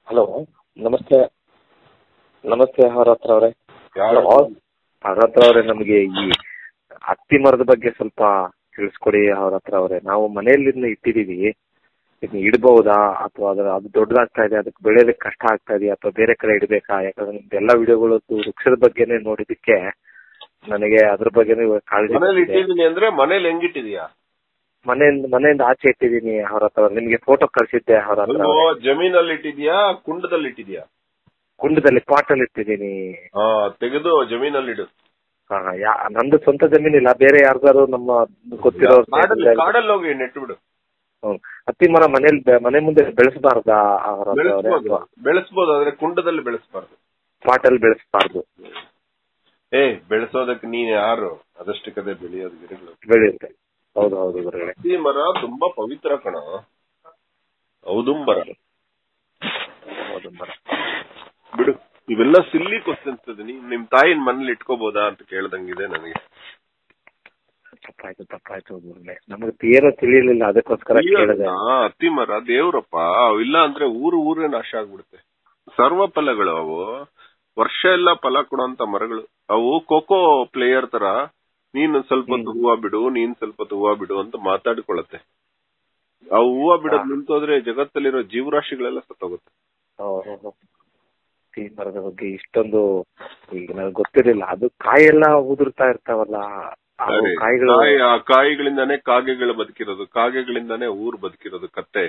Hello ನಮಸ್ತೆ ನಮಸ್ತೆ ಹತ್ರ ಅವರೇ ಯಾರು ಹತ್ರ ಅವರೇ ನಮಗೆ ಈ ಹತ್ತಿ ಮರದ ಬಗ್ಗೆ ಸ್ವಲ್ಪ ತಿಳಿಸ್ಕೊಡಿ ಅವ್ರ ಹತ್ರ ಅವರೇ ನಾವು ಮನೆಯಲ್ಲಿ ಇದನ್ನ ಇಟ್ಟಿದ್ದೀವಿ ಇದನ್ನ ಇಡ್ಬಹುದಾ ಅಥವಾ ಅದರ ಅದು ದೊಡ್ಡದಾಗ್ತಾ ಇದೆ ಅದಕ್ಕೆ ಬೆಳೆಯೋದಕ್ಕೆ ಕಷ್ಟ ಆಗ್ತಾ ಇದೆಯಾ ಅಥವಾ ಬೇರೆ ಕಡೆ ಇಡಬೇಕಾ ಯಾಕಂದ್ರೆ ನಿಮ್ದು ಎಲ್ಲ ವಿಡಿಯೋಗಳು ವೃಕ್ಷದ ಬಗ್ಗೆನೇ ನೋಡಿದ್ದಕ್ಕೆ ನನಗೆ ಅದ್ರ ಬಗ್ಗೆನೇ ಕಾಳಜಿ ಮನೇಲಿ ಬಂದಿದೆ. ಇಟ್ಟಿದ್ದೀನಿ ಅಂದ್ರೆ ಮನೇಲಿ ಹೆಂಗಿಟ್ಟಿದ್ಯಾ ಮನೆಯಿಂದ ಮನೆಯಿಂದ ಆಚೆ ಇಟ್ಟಿದ್ದೀನಿ ಅವ್ರ ಹತ್ರ ನಿಮ್ಗೆ ಫೋಟೋ ಕಳ್ಸಿದ್ದೆ ಅವ್ರ ಹತ್ರ ಅಲ್ವೋ ಜಮೀನಲ್ಲಿ ಇಟ್ಟಿದ್ಯಾ ಕುಂಡದಲ್ಲಿ ಇಟ್ಟಿದ್ಯಾ ಕುಂಡದಲ್ಲಿ ಪಾಟಲ್ಲಿ ಇಟ್ಟಿದ್ದೀನಿ ಹಾ ತೆಗೆದು ಜಮೀನಲ್ಲಿ ಇಡು ಹಾ, ಯಾ- ನಂದು ಸ್ವಂತ ಜಮೀನಿಲ್ಲ ಬೇರೆ ಯಾರ್ದಾರು ನಮ್ಮ ಗೊತ್ತಿರೋ ಕಾಡಲ್ಲಿ ಕಾಡಲ್ಲಿ ಹೋಗಿ ನೆಟ್ಟು ಬಿಡು ಹ್ಮ್. ಹತ್ತಿ ಮರ ಮನೇಲಿ ಬೆ- ಮನೆ ಮುಂದೆ ಬೆಳೆಸಬಾರ್ದಾ ಅವ್ರ ಹತ್ರ ಅವ್ರೆ? ಬೆಳೆಸ್ಬೋದು ಅಥವಾ ಬೆಳೆಸ್ಬೋದು ಆದ್ರೆ ಕುಂಡದಲ್ಲಿ ಬೆಳೆಸಬಾರ್ದು ಪಾಟಲ್ಲಿ ಬೆಳೆಸಬಾರ್ದು ಏ ಬೆಳೆಸೋದಕ್ಕೆ ನೀನ್ ಯಾರು ಅದಷ್ಟಕ್ಕದೇ ಬೆಳೆಯೋದು ಗಿಡಗಳು ಬೆಳೆಯುತ್ತೆ ಹೌದು ಹೌದು ಗುರುಗಳೇ ಹತ್ತಿ ಮರ ತುಂಬಾ ಪವಿತ್ರ ಕಣ ಔದುಂಬರ ಹೌದು ಮರ ಬಿಡು ಇವೆಲ್ಲ ಸಿಲ್ಲಿ ಕ್ವಶನ್ಸ್ ನೀನ್ ನಿಮ್ ತಾಯಿನ ಮನೇಲಿ ಇಟ್ಕೋಬಹುದಾ ಅಂತ ಕೇಳ್ದಂಗಿದೆ ನನಗೆ ತಪ್ಪಾಯ್ತು ತಪ್ಪಾಯ್ತು ಗುರುಗಳೇ ನಮಗೆ ಏನೋ ತಿಳಿಯಲಿಲ್ಲ ಅದಕ್ಕೋಸ್ಕರ ಕೇಳಿದೆ ಆ, ಹತ್ತಿ ಮರ ದೇವ್ರಪ್ಪ ಇಲ್ಲ ಅಂದ್ರೆ ಊರು ಊರೇ ನಾಶ ಆಗ್ಬಿಡುತ್ತೆ ಸರ್ವ ಫಲಗಳು ಅವು ವರ್ಷ ಎಲ್ಲ ಫಲ ಕೊಡುವಂತ ಮರಗಳು ಅವು ಖೋಖೋ ಪ್ಲೇಯರ್ ತರ ನೀನು ಸ್ವಲ್ಪ ಹೊತ್ತು ಹೂವ ಬಿಡು ನೀನ್ ಸ್ವಲ್ಪ ಹೊತ್ತು ಹೂವ ಬಿಡು ಅಂತ ಮಾತಾಡಿಕೊಳ್ಳುತ್ತೆ ಆ ಹೂವ ಬಿಡೋದ್ ನಿಂತೋದ್ರೆ ಜಗತ್ತಲ್ಲಿರೋ ಜೀವರಾಶಿಗಳೆಲ್ಲ ಸತ್ತೋಗುತ್ತೆ ಓಹೋ. ಹತ್ತಿ ಮರದ ಬಗ್ಗೆ ಇಷ್ಟೊಂದು ಈಗ ನನಗೆ ಗೊತ್ತಿರಲಿಲ್ಲ ಅದು ಕಾಯೆಲ್ಲ ಉದುರ್ತಾ ಇರ್ತಾವಲ್ಲ ಆ ಅದೇ, ಕಾಯಿಗಳು ಕಾಯಿ- ಆ ಕಾಯಿಗಳಿಂದಾನೇ ಕಾಗೆಗಳು ಬದುಕಿರೋದು ಕಾಗೆಗಳಿಂದಾನೇ ಊರು ಬದುಕಿರೋದು ಕತ್ತೆ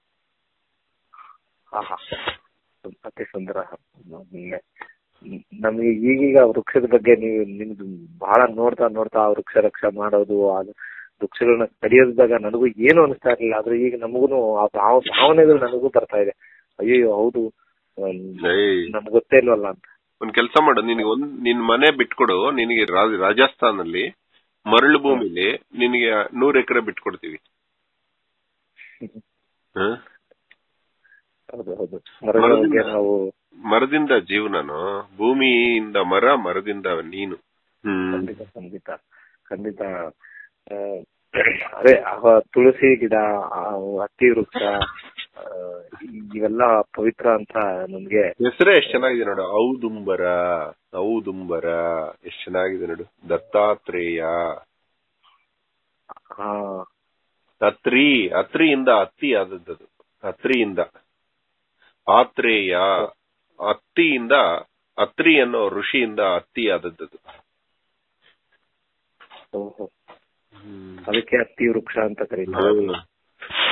ಆಹಾ. ಅತಿ ಸುಂದರ ಹ್ಮ್. ನಮ್ಗೆ ಈಗೀಗ ವೃಕ್ಷದ ಬಗ್ಗೆ ನೀವು ನಿಮ್ದು ಬಹಳ ನೋಡ್ತಾ ನೋಡ್ತಾ ಆ ವೃಕ್ಷ ರಕ್ಷಾ ಮಾಡೋದು ಆ ವೃಕ್ಷಗಳನ್ನ ಕಡಿಯೋದಾಗ ನನಗೂ ಏನು ಅನಿಸ್ತಾ ಇರ್ಲಿಲ್ಲ ಆದ್ರೆ ಈಗ ನಮಗೂ ಆ ಭಾವ ಭಾವನೆಗಳು ನನಗೂ ಬರ್ತಾ ಇದೆ ಅಯ್ಯೋ ಹೌದು ಏಯ್, ನಮ್ಗೆ ಗೊತ್ತೇ ಇಲ್ವಲ್ಲ ಅಂತ ಒಂದ್ ಕೆಲ್ಸ ಮಾಡು ನಿನಗೆ ಒಂದ್ ನಿನ್ ಮನೆ ಬಿಟ್ಕೊಡು ನಿನಗೆ ರಾ- ರಾಜಸ್ಥಾನಲ್ಲಿ ಮರಳು ಭೂಮಿಲಿ ನಿನಗೆ ನೂರ್ ಎಕರೆ ಬಿಟ್ಕೊಡ್ತೀವಿ ಹ? ಹೌದು ಹೌದು ಮರಗಳ ಬಗ್ಗೆ ನಾವು ಮರದಿಂದ ಜೀವನನು ಭೂಮಿಯಿಂದ ಮರ ಮರದಿಂದ ನೀನು ಹ್ಮ್ ಖಂಡಿತ ಖಂಡಿತ ಖಂಡಿತ ಆ, ಅದೇ ಆ ತುಳಸಿ ಗಿಡ ಆ ಹತ್ತಿ ವೃಕ್ಷ ಆ, ಇವೆಲ್ಲ ಪವಿತ್ರ ಅಂತ ನಮ್ಗೆ ಹೆಸರೇ ಎಷ್ಟ್ ಚೆನ್ನಾಗಿದೆ ನೋಡು ಔದುಂಬರ ಔದುಂಬರ ಎಷ್ಟ್ ಚೆನ್ನಾಗಿದೆ ನೋಡು ದತ್ತಾತ್ರೇಯ ಆ ಅತ್ರಿ ಅತ್ರಿಯಿಂದ ಅತ್ತಿ ಆದದ್ದು ಅತ್ರಿಯಿಂದ ಆತ್ರೇಯ ಅತ್ತಿಯಿಂದ ಅತ್ರಿ ಅನ್ನೋ ಋಷಿಯಿಂದ ಅತ್ತಿ ಆದದ್ದು ಓಹೋ. ಅದಕ್ಕೆ ಹತ್ತಿ ವೃಕ್ಷ ಅಂತ ಕರೀತಾರೆ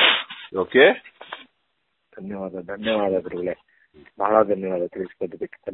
ಓಕೆ ಧನ್ಯವಾದ ಧನ್ಯವಾದ ಗುರುಗಳೇ ಬಹಳ ಧನ್ಯವಾದ ತಿಳಿಸ್ಕೊದ್ದಕ್ಕೆ